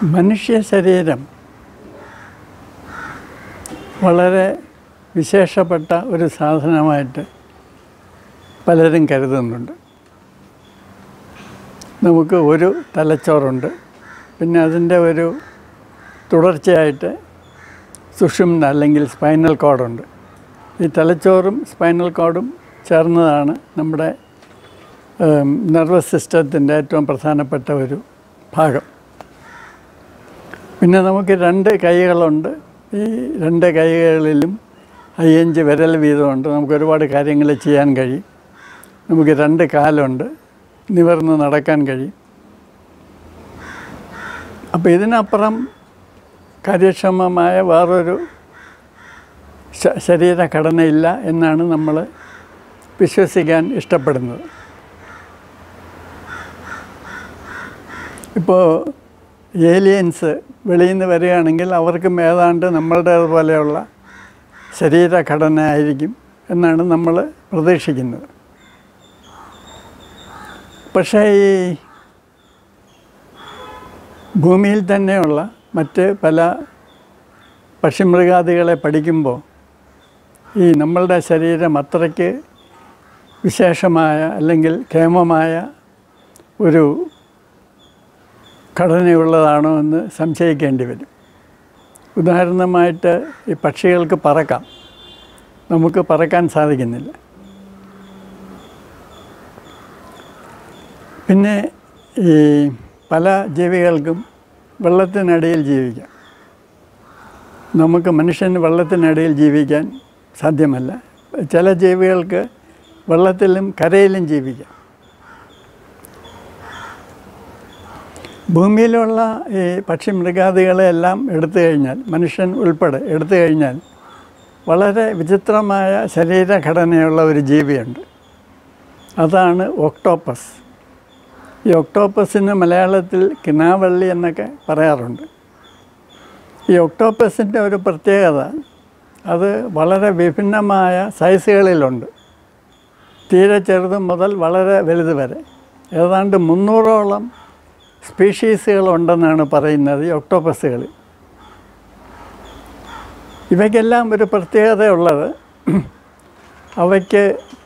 മനുഷ്യ ശരീരം വളരെ വിശേഷപ്പെട്ട ഒരു സാധനമായിട്ട് പലരും കരുതുന്നുണ്ട് നമുക്ക് ഒരു തലച്ചോറുണ്ട് പിന്നെ അതിൻ്റെ ഒരു തുടർച്ചയായിട്ട് സുഷുമ്ന അല്ലെങ്കിൽ സ്പൈനൽ കോഡുണ്ട് ഈ തലച്ചോറും സ്പൈനൽ കോഡും ചേർന്നതാണ് നമ്മുടെ നെർവസ് സിസ്റ്റത്തിൻ്റെ ഏറ്റവും പ്രധാനപ്പെട്ട ഒരു ഭാഗം പിന്നെ നമുക്ക് രണ്ട് കൈകളുണ്ട് ഈ രണ്ട് കൈകളിലും അയ്യഞ്ച് വിരൽ വീതമുണ്ട് നമുക്ക് ഒരുപാട് കാര്യങ്ങൾ ചെയ്യാൻ കഴിയും നമുക്ക് രണ്ട് കാലുണ്ട് നിവർന്ന് നടക്കാൻ കഴിയും അപ്പോൾ ഇതിനപ്പുറം കാര്യക്ഷമമായ വേറൊരു ശ- ശരീരഘടനയില്ല എന്നാണ് നമ്മൾ വിശ്വസിക്കാൻ ഇഷ്ടപ്പെടുന്നത് ഇപ്പോൾ ഏലിയൻസ് വെളിയിൽ നിന്ന് വരികയാണെങ്കിൽ അവർക്കും ഏതാണ്ട് നമ്മളുടേതുപോലെയുള്ള ശരീരഘടന ആയിരിക്കും എന്നാണ് നമ്മൾ പ്രതീക്ഷിക്കുന്നത് പക്ഷേ ഈ ഭൂമിയിൽ തന്നെയുള്ള മറ്റ് പല പക്ഷിമൃഗാദികളെ പഠിക്കുമ്പോൾ ഈ നമ്മളുടെ ശരീരം അത്രയ്ക്ക് വിശേഷമായ അല്ലെങ്കിൽ ക്ഷേമമായ ഒരു ഘടനയുള്ളതാണോ എന്ന് സംശയിക്കേണ്ടി വരും ഉദാഹരണമായിട്ട് ഈ പക്ഷികൾക്ക് പറക്കാം നമുക്ക് പറക്കാൻ സാധിക്കുന്നില്ല പിന്നെ ഈ പല ജീവികൾക്കും വെള്ളത്തിനടിയിൽ ജീവിക്കാം നമുക്ക് മനുഷ്യന് വെള്ളത്തിനടിയിൽ ജീവിക്കാൻ സാധ്യമല്ല ചില ജീവികൾക്ക് വെള്ളത്തിലും കരയിലും ജീവിക്കാം ഭൂമിയിലുള്ള ഈ പക്ഷി മൃഗാദികളെല്ലാം എടുത്തു കഴിഞ്ഞാൽ മനുഷ്യൻ ഉൾപ്പെടെ എടുത്തു കഴിഞ്ഞാൽ വളരെ വിചിത്രമായ ശരീരഘടനയുള്ള ഒരു ജീവിയുണ്ട് അതാണ് ഒക്ടോപ്പസ് ഈ ഒക്ടോപ്പസിന് മലയാളത്തിൽ കിനാവള്ളി എന്നൊക്കെ പറയാറുണ്ട് ഈ ഒക്ടോപ്പസിൻ്റെ ഒരു പ്രത്യേകത അത് വളരെ വിഭിന്നമായ സൈസുകളിലുണ്ട് തീരെ ചെറുത് മുതൽ വളരെ വലുത് വരെ ഏതാണ്ട് മുന്നൂറോളം സ്പീഷീസുകളുണ്ടെന്നാണ് പറയുന്നത് ഈ ഒക്ടോപ്പസുകളിൽ ഇവയ്ക്കെല്ലാം ഒരു പ്രത്യേകതയുള്ളത് അവയ്ക്ക്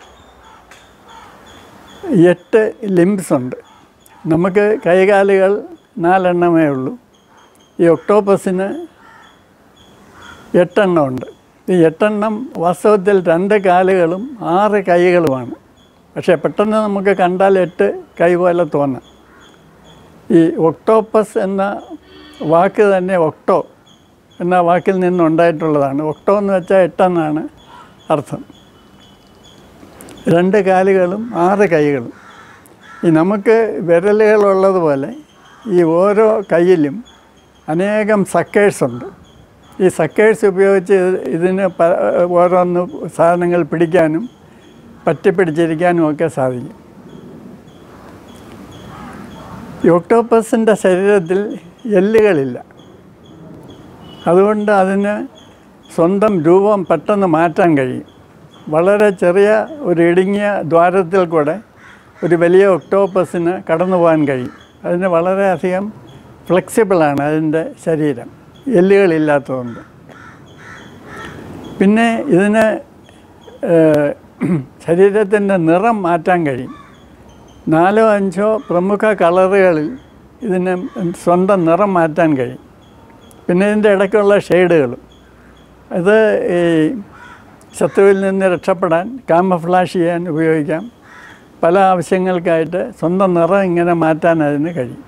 എട്ട് ലിംബ്സ് ഉണ്ട് നമുക്ക് കൈകാലുകൾ നാലെണ്ണമേ ഉള്ളൂ ഈ ഒക്ടോപ്പസിന് എട്ടെണ്ണം ഉണ്ട് ഈ എട്ടെണ്ണം വാസ്തവത്തിൽ രണ്ട് കാലുകളും ആറ് കൈകളുമാണ് പക്ഷേ പെട്ടെന്ന് നമുക്ക് കണ്ടാൽ എട്ട് കൈ പോലെ തോന്നാം ഈ ഒക്ടോപ്പസ് എന്ന വാക്ക് തന്നെ ഒക്ടോ എന്ന വാക്കിൽ നിന്നുണ്ടായിട്ടുള്ളതാണ് ഒക്ടോ എന്ന് വെച്ചാൽ എട്ടെന്നാണ് അർത്ഥം രണ്ട് കാലുകളും ആറ് കൈകളും ഈ നമുക്ക് വിരലുകളുള്ളതുപോലെ ഈ ഓരോ കയ്യിലും അനേകം സക്കേഴ്സ് ഉണ്ട് ഈ സക്കേഴ്സ് ഉപയോഗിച്ച് ഇത് ഇതിന് പ ഓരോന്ന് സാധനങ്ങൾ പിടിക്കാനും പറ്റിപ്പിടിച്ചിരിക്കാനും ഒക്കെ സാധിക്കും ഈ ഒക്ടോപ്പസിൻ്റെ ശരീരത്തിൽ എല്ലുകളില്ല അതുകൊണ്ട് അതിന് സ്വന്തം രൂപം പെട്ടെന്ന് മാറ്റാൻ കഴിയും വളരെ ചെറിയ ഒരു ഇടുങ്ങിയ ദ്വാരത്തിൽ കൂടെ ഒരു വലിയ ഒക്ടോപ്പസിന് കടന്നു പോകാൻ കഴിയും അതിന് വളരെയധികം ഫ്ലെക്സിബിളാണ് അതിൻ്റെ ശരീരം എല്ലുകളില്ലാത്തതുകൊണ്ട് പിന്നെ ഇതിന് ശരീരത്തിൻ്റെ നിറം മാറ്റാൻ കഴിയും നാലോ അഞ്ചോ പ്രമുഖ കളറുകളിൽ ഇതിന് സ്വന്തം നിറം മാറ്റാൻ കഴിയും പിന്നെ ഇതിൻ്റെ ഇടയ്ക്കുള്ള ഷെയ്ഡുകളും ഇത് ഈ ശത്രുവിൽ നിന്ന് രക്ഷപ്പെടാൻ കാമഫ്ലാഷ് ചെയ്യാൻ ഉപയോഗിക്കാം പല ആവശ്യങ്ങൾക്കായിട്ട് സ്വന്തം നിറം ഇങ്ങനെ മാറ്റാൻ അതിന് കഴിയും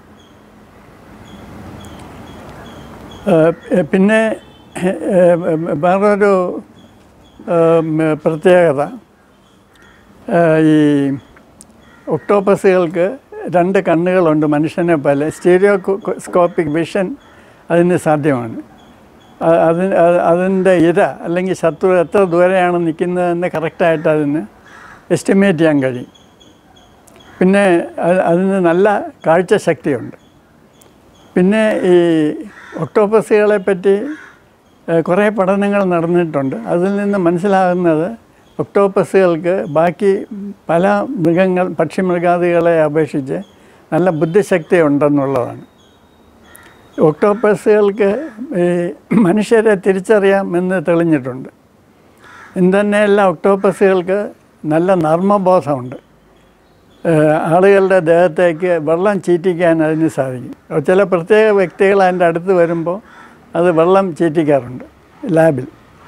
ഏഹ് പിന്നെ ഏഹ് വേറൊരു ഏഹ് പ്രത്യേകത ഏഹ് ഈ ഒക്ടോപ്പസുകൾക്ക് രണ്ട് കണ്ണുകളുണ്ട് മനുഷ്യനെ പോലെ സ്റ്റീരിയോ സ്കോപ്പിക് വിഷൻ അതിന് സാധ്യമാണ് അ- അതിന് അ- അതിൻ്റെ ഇര അല്ലെങ്കിൽ ശത്രു എത്ര ദൂരെയാണ് നിൽക്കുന്നതെന്ന് കറക്റ്റായിട്ട് അതിന് എസ്റ്റിമേറ്റ് ചെയ്യാൻ കഴിയും പിന്നെ അത് അതിന് നല്ല കാഴ്ചശക്തിയുണ്ട് പിന്നെ ഈ ഒക്ടോപ്പസുകളെ പറ്റി ഏഹ്, കുറേ പഠനങ്ങൾ നടന്നിട്ടുണ്ട് അതിൽ നിന്ന് മനസ്സിലാകുന്നത് ഒക്ടോപ്പസുകൾക്ക് ബാക്കി പല മൃഗങ്ങൾ പക്ഷിമൃഗാദികളെ അപേക്ഷിച്ച് നല്ല ബുദ്ധിശക്തി ഉണ്ടെന്നുള്ളതാണ് ഒക്ടോപ്പസുകൾക്ക് ഈ മനുഷ്യരെ തിരിച്ചറിയാമെന്ന് തെളിഞ്ഞിട്ടുണ്ട് എന്തുതന്നെയല്ല ഒക്ടോപ്പസുകൾക്ക് നല്ല നർമ്മബോധമുണ്ട് ഏഹ് ആളുകളുടെ ദേഹത്തേക്ക് വെള്ളം ചീറ്റിക്കാൻ അതിന് സാധിക്കും അപ്പോൾ ചില പ്രത്യേക വ്യക്തികൾ അതിൻ്റെ അടുത്ത് വരുമ്പോൾ അത് വെള്ളം ചീറ്റിക്കാറുണ്ട് ലാബിൽ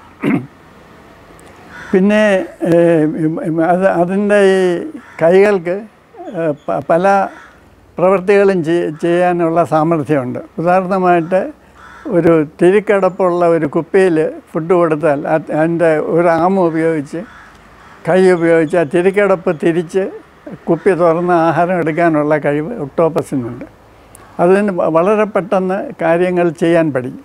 പിന്നെ ഏഹ്, അത് അതിൻ്റെ ഈ കൈകൾക്ക് ഏഹ്, പ- പല പ്രവൃത്തികളും ചെയ്- ചെയ്യാനുള്ള സാമർഥ്യമുണ്ട് ഉദാഹരണമായിട്ട് ഒരു തിരിക്കടപ്പുള്ള ഒരു കുപ്പിയിൽ ഫുഡ് കൊടുത്താൽ അത് അതിൻ്റെ ഒരു ആമ ഉപയോഗിച്ച് കൈ ഉപയോഗിച്ച് ആ തിരിക്കടപ്പ് തിരിച്ച് കുപ്പി തുറന്ന് ആഹാരം എടുക്കാനുള്ള കഴിവ് ഒക്ടോപ്പസിനുണ്ട് അതിന് വ- വളരെ പെട്ടെന്ന് കാര്യങ്ങൾ ചെയ്യാൻ പഠിക്കും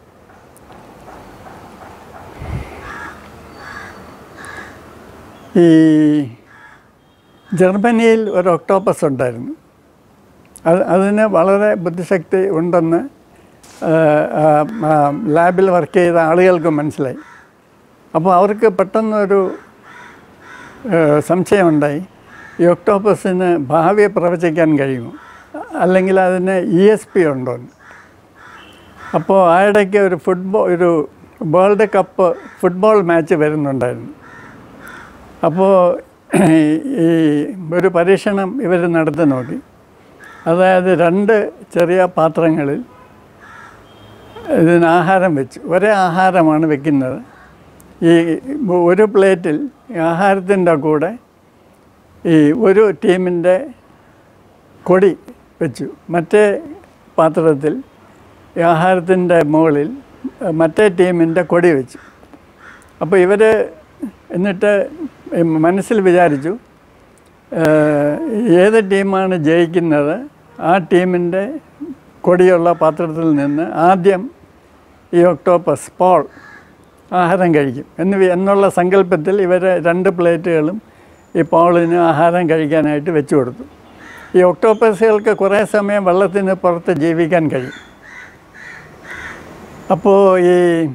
ഈ ജർമ്മനിയിൽ ഒരു ഒക്ടോപ്പസ് ഉണ്ടായിരുന്നു അത് അതിന് വളരെ ബുദ്ധിശക്തി ഉണ്ടെന്ന് ആ, ആ, ആ, ലാബിൽ വർക്ക് ചെയ്ത ആളുകൾക്ക് മനസ്സിലായി അപ്പോൾ അവർക്ക് പെട്ടെന്നൊരു ആ, സംശയമുണ്ടായി ഈ ഒക്ടോപ്പസിന് ഭാവിയെ പ്രവചിക്കാൻ കഴിയുമോ അല്ലെങ്കിൽ അതിന് ഇ എസ് പി ഉണ്ടോ എന്ന്. അപ്പോൾ ആ ഇടയ്ക്ക് ഒരു ഫുട്ബോൾ ഒരു വേൾഡ് കപ്പ് ഫുട്ബോൾ മാച്ച് വരുന്നുണ്ടായിരുന്നു അപ്പോൾ ഈ ഒരു പരീക്ഷണം ഇവർ നടത്തി നോക്കി അതായത് രണ്ട് ചെറിയ പാത്രങ്ങളിൽ ഇതിന് ആഹാരം വെച്ചു ഒരേ ആഹാരമാണ് വെക്കുന്നത് ഈ ഒരു പ്ലേറ്റിൽ ആഹാരത്തിൻ്റെ കൂടെ ഈ ഒരു ടീമിൻ്റെ കൊടി വെച്ചു മറ്റേ പാത്രത്തിൽ ഈ ആഹാരത്തിൻ്റെ മുകളിൽ മറ്റേ ടീമിൻ്റെ കൊടി വെച്ചു അപ്പോൾ ഇവർ എന്നിട്ട് മനസ്സിൽ വിചാരിച്ചു ഏഹ്, ഏത് ടീമാണ് ജയിക്കുന്നത് ആ ടീമിൻ്റെ കൊടിയുള്ള പാത്രത്തിൽ നിന്ന് ആദ്യം ഈ ഒക്ടോപ്പസ് പോൾ ആഹാരം കഴിക്കും എന്ന് വി- എന്നുള്ള സങ്കല്പത്തിൽ ഇവർ രണ്ട് പ്ലേറ്റുകളും ഈ പോളിന് ആഹാരം കഴിക്കാനായിട്ട് വെച്ചു കൊടുത്തു ഈ ഒക്ടോപ്പസുകൾക്ക് കുറേ സമയം വെള്ളത്തിന് പുറത്ത് ജീവിക്കാൻ കഴിയും അപ്പോൾ ഈ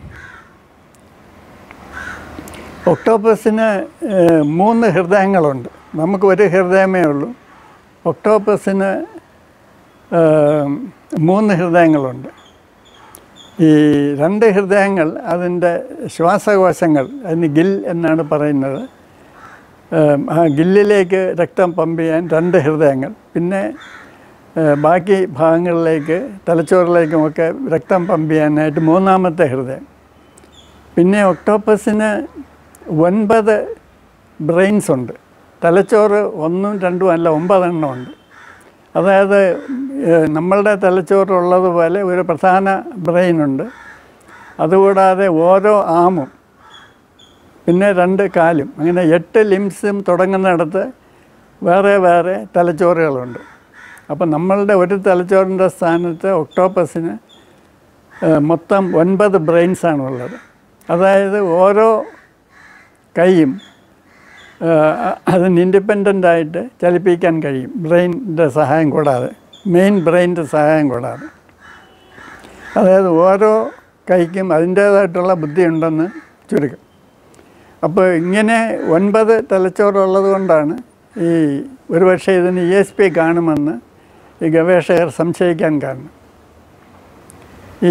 ഒക്ടോപ്പസിന് ഏഹ്, മൂന്ന് ഹൃദയങ്ങളുണ്ട് നമുക്ക് ഒരു ഹൃദയമേ ഉള്ളൂ ഒക്ടോപ്പസിന് ഏഹ്, മൂന്ന് ഹൃദയങ്ങളുണ്ട് ഈ രണ്ട് ഹൃദയങ്ങൾ അതിൻ്റെ ശ്വാസകോശങ്ങൾ അതിന് ഗിൽ എന്നാണ് പറയുന്നത് ഏഹ്, ആ ഗില്ലിലേക്ക് രക്തം പമ്പ് ചെയ്യാൻ രണ്ട് ഹൃദയങ്ങൾ പിന്നെ ഏഹ്, ബാക്കി ഭാഗങ്ങളിലേക്ക് തലച്ചോറിലേക്കുമൊക്കെ രക്തം പമ്പ് ചെയ്യാനായിട്ട് മൂന്നാമത്തെ ഹൃദയം പിന്നെ ഒക്ടോപ്പസിന് ഒൻപത് ബ്രെയിൻസ് ഉണ്ട് തലച്ചോറ് ഒന്നും രണ്ടും അല്ല ഒമ്പതെണ്ണം ഉണ്ട് അതായത് ഏഹ്, നമ്മളുടെ തലച്ചോറുള്ളതുപോലെ ഒരു പ്രധാന ബ്രെയിനുണ്ട് അതുകൂടാതെ ഓരോ ആമും പിന്നെ രണ്ട് കാലും അങ്ങനെ എട്ട് ലിംസും തുടങ്ങുന്നിടത്ത് വേറെ വേറെ തലച്ചോറുകളുണ്ട് അപ്പം നമ്മളുടെ ഒരു തലച്ചോറിൻ്റെ സ്ഥാനത്ത് ഒക്ടോപ്പസിന് ഏഹ്, മൊത്തം ഒൻപത് ബ്രെയിൻസാണ് ഉള്ളത് അതായത് ഓരോ കൈയും ഏഹ്, അതിന് ഇൻഡിപെൻഡൻ്റ് ആയിട്ട് ചലിപ്പിക്കാൻ കഴിയും ബ്രെയിനിൻ്റെ സഹായം കൂടാതെ മെയിൻ ബ്രെയിനിൻ്റെ സഹായം കൂടാതെ അതായത് ഓരോ കൈക്കും അതിൻ്റേതായിട്ടുള്ള ബുദ്ധിയുണ്ടെന്ന് ചുരുക്കം അപ്പോൾ ഇങ്ങനെ ഒൻപത് തലച്ചോറുള്ളത് കൊണ്ടാണ് ഈ ഒരുപക്ഷെ ഇതിന് ഇ എസ് പി കാണുമെന്ന് ഈ ഗവേഷകർ സംശയിക്കാൻ കാരണം ഈ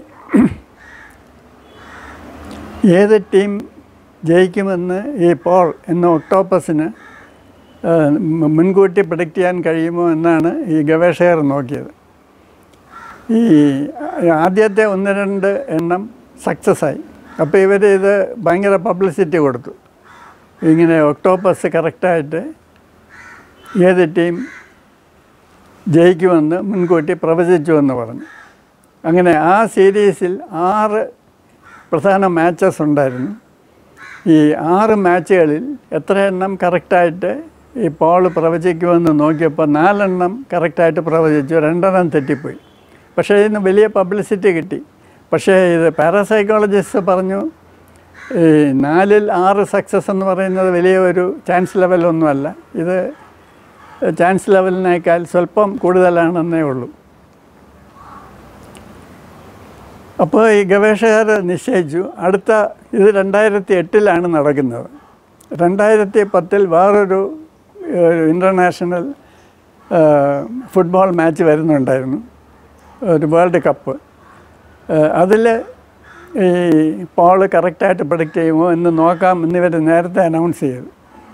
ഏത് ടീം ജയിക്കുമെന്ന് ഈ പോൾ എന്ന ഒക്ടോപ്പസിന് ആ, മു- മുൻകൂട്ടി പ്രഡിക്റ്റ് ചെയ്യാൻ കഴിയുമോ എന്നാണ് ഈ ഗവേഷകർ നോക്കിയത് ഈ ആദ്യത്തെ ഒന്ന് രണ്ട് എണ്ണം സക്സസ് ആയി അപ്പോൾ ഇവർ ഇത് ഭയങ്കര പബ്ലിസിറ്റി കൊടുത്തു ഇങ്ങനെ ഒക്ടോപ്പസ് കറക്റ്റായിട്ട് ഏത് ടീം ജയിക്കുമെന്ന് മുൻകൂട്ടി പ്രവചിച്ചു എന്ന് പറഞ്ഞു അങ്ങനെ ആ സീരീസിൽ ആറ് പ്രധാന മാച്ചസ് ഉണ്ടായിരുന്നു ഈ ആറ് മാച്ചുകളിൽ എത്ര എണ്ണം കറക്റ്റായിട്ട് ഈ പോൾ പ്രവചിക്കുമെന്ന് നോക്കിയപ്പോൾ നാലെണ്ണം കറക്റ്റായിട്ട് പ്രവചിച്ചു രണ്ടെണ്ണം തെറ്റിപ്പോയി പക്ഷേ ഇതിന് വലിയ പബ്ലിസിറ്റി കിട്ടി പക്ഷേ ഇത് പാരാസൈക്കോളജിസ്റ്റ് പറഞ്ഞു ഈ നാലിൽ ആറ് സക്സസ് എന്ന് പറയുന്നത് വലിയ ഒരു ചാൻസ് ലെവലൊന്നുമല്ല ഇത് ചാൻസ് ലെവലിനേക്കാൾ സ്വല്പം കൂടുതലാണെന്നേ ഉള്ളൂ അപ്പോൾ ഈ ഗവേഷകർ നിശ്ചയിച്ചു അടുത്ത ഇത് രണ്ടായിരത്തി എട്ടിലാണ് നടക്കുന്നത് രണ്ടായിരത്തി പത്തിൽ വേറൊരു ഇൻ്റർനാഷണൽ ഫുട്ബോൾ മാച്ച് വരുന്നുണ്ടായിരുന്നു ഒരു വേൾഡ് കപ്പ് അതിൽ ഈ പോൾ കറക്റ്റായിട്ട് പ്രൊഡിക്റ്റ് ചെയ്യുമോ എന്ന് നോക്കാം എന്നിവർ നേരത്തെ അനൗൺസ് ചെയ്തു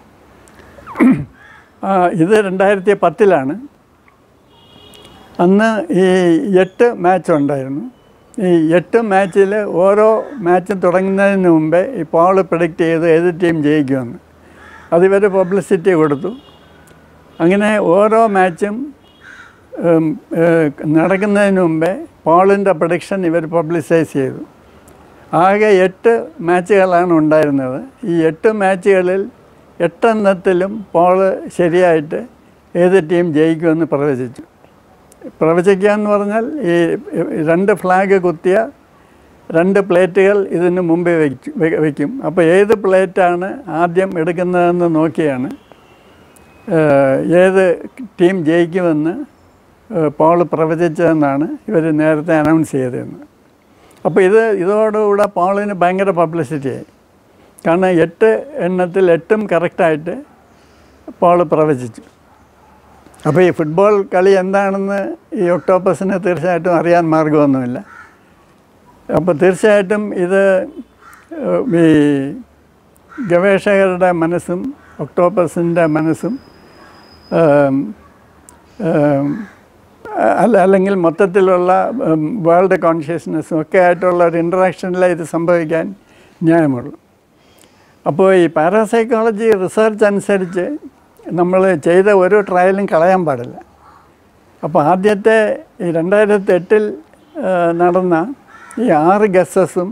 ആ, ഇത് രണ്ടായിരത്തി പത്തിലാണ് അന്ന് ഈ എട്ട് മാച്ച് ഉണ്ടായിരുന്നു ഈ എട്ട് മാച്ചിൽ ഓരോ മാച്ചും തുടങ്ങുന്നതിന് മുമ്പേ ഈ പോൾ പ്രൊഡിക്റ്റ് ചെയ്ത് ഏത് ടീം ജയിക്കുമെന്ന് അതിവർ പബ്ലിസിറ്റി കൊടുത്തു അങ്ങനെ ഓരോ മാച്ചും ഉം, ഏഹ്, നടക്കുന്നതിന് മുമ്പേ പോളിൻ്റെ പ്രൊഡിക്ഷൻ ഇവർ പബ്ലിസൈസ് ചെയ്തു ആകെ എട്ട് മാച്ചുകളാണ് ഉണ്ടായിരുന്നത് ഈ എട്ട് മാച്ചുകളിൽ എട്ടെണ്ണത്തിലും പോള് ശരിയായിട്ട് ഏത് ടീം ജയിക്കുമെന്ന് പ്രവചിച്ചു പ്രവചിക്കുക എന്ന് പറഞ്ഞാൽ ഈ രണ്ട് ഫ്ലാഗ് കുത്തിയ രണ്ട് പ്ലേറ്റുകൾ ഇതിന് മുമ്പേ വയ്ക്കും വയ്ക്കും അപ്പോൾ ഏത് പ്ലേറ്റാണ് ആദ്യം എടുക്കുന്നതെന്ന് നോക്കിയാണ് ഏഹ്, ഏത് ടീം ജയിക്കുമെന്ന് ഏഹ്, പോൾ പ്രവചിച്ചതെന്നാണ് ഇവർ നേരത്തെ അനൗൺസ് ചെയ്തതെന്ന് അപ്പോൾ ഇത് ഇതോടുകൂടെ പോളിന് ഭയങ്കര പബ്ലിസിറ്റി ആയി കാരണം എട്ട് എണ്ണത്തിൽ എട്ടും കറക്റ്റായിട്ട് പോൾ പ്രവചിച്ചു അപ്പോൾ ഈ ഫുട്ബോൾ കളി എന്താണെന്ന് ഈ ഒക്ടോപ്പസിന് തീർച്ചയായിട്ടും അറിയാൻ മാർഗമൊന്നുമില്ല അപ്പോൾ തീർച്ചയായിട്ടും ഇത് ഏഹ്, ഈ ഗവേഷകരുടെ മനസ്സും ഒക്ടോപ്പസിൻ്റെ മനസ്സും ഏം, ഏം, അല്ല അല്ലെങ്കിൽ മൊത്തത്തിലുള്ള വേൾഡ് കോൺഷ്യസ്നെസ്സും ഒക്കെ ആയിട്ടുള്ള ഒരു ഇൻട്രാക്ഷനിലെ ഇത് സംഭവിക്കാൻ ന്യായമുള്ളൂ അപ്പോൾ ഈ പാരാസൈക്കോളജി റിസർച്ച് അനുസരിച്ച് നമ്മൾ ചെയ്ത ഒരു ട്രയലും കളയാൻ പാടില്ല അപ്പോൾ ആദ്യത്തെ ഈ രണ്ടായിരത്തി എട്ടിൽ നടന്ന ഈ ആറ് ഗസ്സസും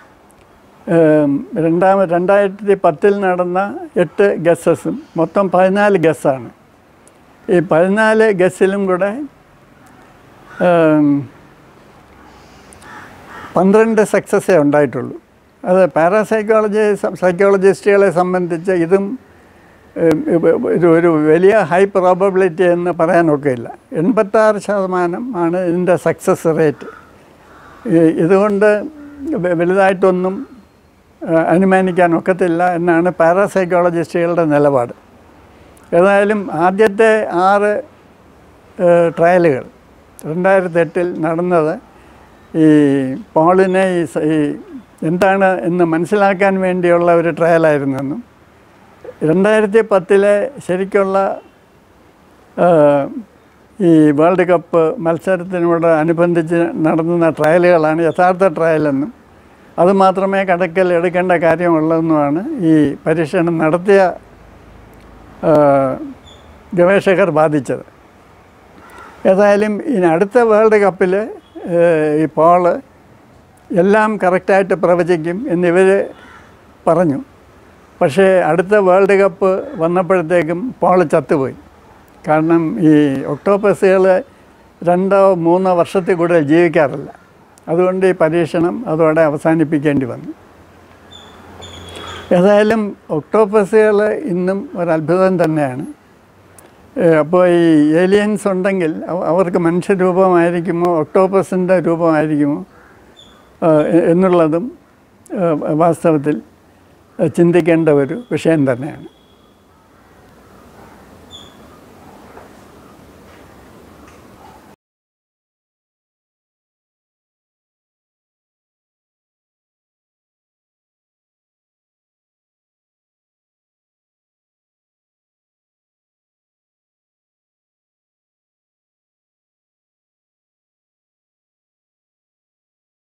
രണ്ടാമ രണ്ടായിരത്തി പത്തിൽ നടന്ന എട്ട് ഗസ്സസും മൊത്തം പതിനാല് ഗസ്സാണ് ഈ പതിനാല് ഗസ്സിലും കൂടെ ഏം, പന്ത്രണ്ട് സക്സസ്സേ ഉണ്ടായിട്ടുള്ളൂ അത് പാരാസൈക്കോളജി സൈക്കോളജിസ്റ്റുകളെ സംബന്ധിച്ച് ഇതും ഏം, ഒരു ഒരു വലിയ ഹൈ പ്രോബബിലിറ്റി എന്ന് പറയാനൊക്കെയില്ല എൺപത്താറ് ശതമാനം ആണ് ഇതിൻ്റെ സക്സസ് റേറ്റ് ഈ- ഇതുകൊണ്ട് വ- വലുതായിട്ടൊന്നും ആ, അനുമാനിക്കാൻ ഒക്കത്തില്ല എന്നാണ് പാരാസൈക്കോളജിസ്റ്റുകളുടെ നിലപാട് ഏതായാലും ആദ്യത്തെ ആറ് ഏഹ്, ട്രയലുകൾ രണ്ടായിരത്തി എട്ടിൽ നടന്നത് ഈ പോളിനെ ഈ സ- ഈ എന്താണ് എന്ന് മനസ്സിലാക്കാൻ വേണ്ടിയുള്ള ഒരു ട്രയലായിരുന്നെന്നും രണ്ടായിരത്തി പത്തിലെ ശരിക്കുള്ള ഏഹ്, ഈ വേൾഡ് കപ്പ് മത്സരത്തിനോട് അനുബന്ധിച്ച് നടത്തുന്ന ട്രയലുകളാണ് യഥാർത്ഥ ട്രയലെന്നും അത് മാത്രമേ കണക്കിൽ എടുക്കേണ്ട കാര്യമുള്ളതെന്നുമാണ് ഈ പരീക്ഷണം നടത്തിയ ഏഹ്, ഗവേഷകർ വാദിച്ചത് ഏതായാലും ഇനി അടുത്ത വേൾഡ് കപ്പിൽ ഈ പോള് എല്ലാം കറക്റ്റായിട്ട് പ്രവചിക്കും എന്നിവർ പറഞ്ഞു പക്ഷേ അടുത്ത വേൾഡ് കപ്പ് വന്നപ്പോഴത്തേക്കും പോള് ചത്തുപോയി കാരണം ഈ ഒക്ടോപ്പസുകൾ രണ്ടോ മൂന്നോ വർഷത്തിൽ കൂടുതൽ ജീവിക്കാറില്ല അതുകൊണ്ട് ഈ പരീക്ഷണം അതോടെ അവസാനിപ്പിക്കേണ്ടി വന്നു ഏതായാലും ഒക്ടോപ്പസുകൾ ഇന്നും ഒരു അത്ഭുതം തന്നെയാണ് ഏഹ് അപ്പോൾ ഈ ഏലിയൻസ് ഉണ്ടെങ്കിൽ അവ- അവർക്ക് മനുഷ്യരൂപമായിരിക്കുമോ ഒക്ടോപ്പസിൻ്റെ രൂപമായിരിക്കുമോ ഏഹ് എ- എന്നുള്ളതും ഏഹ് വാസ്തവത്തിൽ ഏഹ് ചിന്തിക്കേണ്ട ഒരു വിഷയം തന്നെയാണ്